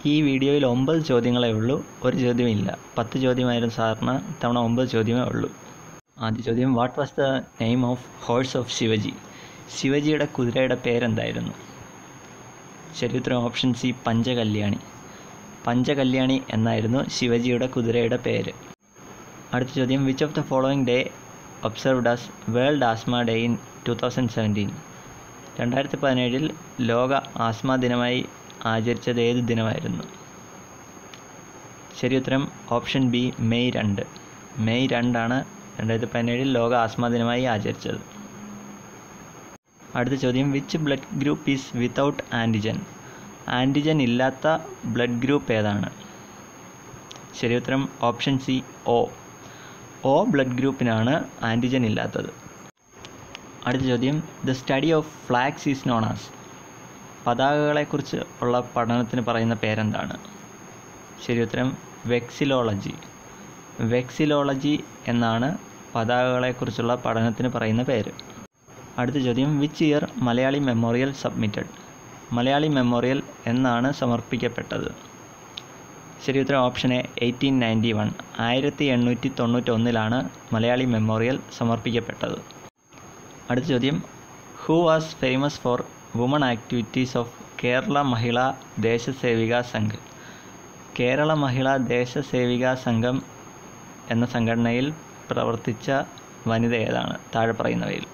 ഈ വീഡിയോയിൽ ഒമ്പത് ചോദ്യങ്ങളേ ഉള്ളൂ ഒരു ചോദ്യമില്ല പത്ത് ചോദ്യമായിരുന്നു സാറിന് ഇത്തവണ ഒമ്പത് ചോദ്യമേ ഉള്ളൂ ആദ്യ ചോദ്യം what was the name of horse of Shivaji ശിവജിയുടെ കുതിരയുടെ പേരെന്തായിരുന്നു ശരി ഉത്തരം ഓപ്ഷൻ സി പഞ്ചകല്യാണി പഞ്ചകല്യാണി എന്നായിരുന്നു ശിവജിയുടെ കുതിരയുടെ പേര് അടുത്ത ചോദ്യം which of the following day observed as world asthma day in two thousand seventeen രണ്ടായിരത്തി പതിനേഴിൽ ലോക ആസ്മ ദിനമായി ആചരിച്ചത് ഏത് ദിനമായിരുന്നു ശരി ഉത്തരം ഓപ്ഷൻ ബി മെയ് രണ്ട് മെയ് രണ്ടാണ് രണ്ടായിരത്തി പതിനേഴിൽ ലോക ആസ്മ ദിനമായി ആചരിച്ചത് അടുത്ത ചോദ്യം which blood group is without antigen antigen ഇല്ലാത്ത ബ്ലഡ് ഗ്രൂപ്പ് ഏതാണ് ശരി ഉത്തരം option C O O blood ഗ്രൂപ്പിനാണ് ആൻറ്റിജൻ ഇല്ലാത്തത് അടുത്ത ചോദ്യം the study of flags is known as പതാകകളെക്കുറിച്ച് ഉള്ള പഠനത്തിന് പറയുന്ന പേരെന്താണ് ശരി ഉത്തരം വെക്സിലോളജി വെക്സിലോളജി എന്നാണ് പതാകകളെക്കുറിച്ചുള്ള പഠനത്തിന് പറയുന്ന പേര് അടുത്ത ചോദ്യം which year Malayali memorial submitted Malayali memorial എന്നാണ് സമർപ്പിക്കപ്പെട്ടത് ശരി ഉത്തരം option A eighteen ninety one ആയിരത്തി എണ്ണൂറ്റി തൊണ്ണൂറ്റൊന്നിലാണ് മലയാളി മെമ്മോറിയൽ സമർപ്പിക്കപ്പെട്ടത് അടുത്ത ചോദ്യം who was famous for woman activities of Kerala Mahila Deshasevika Sangh Kerala Mahila Deshasevika സംഘം എന്ന സംഘടനയിൽ പ്രവർത്തിച്ച വനിത ഏതാണ് താഴെ പറയുന്നവയിൽ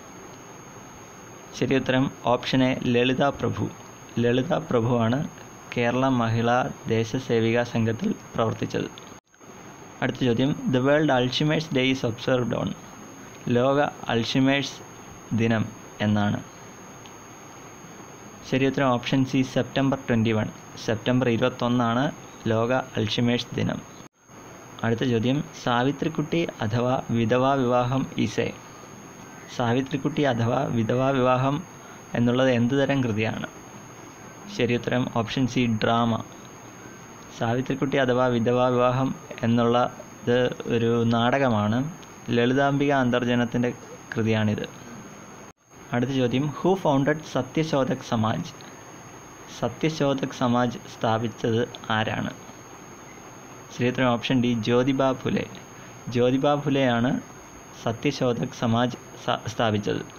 ശരി ഉത്തരം ഓപ്ഷൻ എ ലളിത പ്രഭു ലളിത പ്രഭുവാണ് കേരള മഹിളാ ദേശസേവിക സംഘത്തിൽ പ്രവർത്തിച്ചത് അടുത്ത ചോദ്യം the world Alzheimer's day is observed on ലോക അൾഷിമേഴ്സ് ദിനം എന്നാണ് ശരി ഉത്തരം option C September twenty one September ഇരുപത്തൊന്നാണ് ലോക അൾഷിമേഴ്സ് ദിനം അടുത്ത ചോദ്യം സാവിത്രിക്കുട്ടി അഥവാ വിധവാ വിവാഹം ഈസേ സാവിത്രിക്കുട്ടി അഥവാ വിധവാ വിവാഹം എന്നുള്ളത് എന്ത് തരം കൃതിയാണ് ശരി ഉത്തരം ഓപ്ഷൻ സി ഡ്രാമ സാവിത്രിക്കുട്ടി അഥവാ വിധവാ വിവാഹം എന്നുള്ള ഇത് ഒരു നാടകമാണ് ലളിതാംബിക അന്തർജനത്തിൻ്റെ കൃതിയാണിത് അടുത്ത ചോദ്യം ഹൂ ഫൗണ്ടഡ് സത്യശോധക് സമാജ് സത്യശോധക് സമാജ് സ്ഥാപിച്ചത് ആരാണ് ശരി ഉത്തരം ഓപ്ഷൻ ഡി ജ്യോതിബ ഫുലെ ജ്യോതിബ ഫുലെയാണ് സത്യശോധക് സമാജ് സ്ഥാപിച്ചത്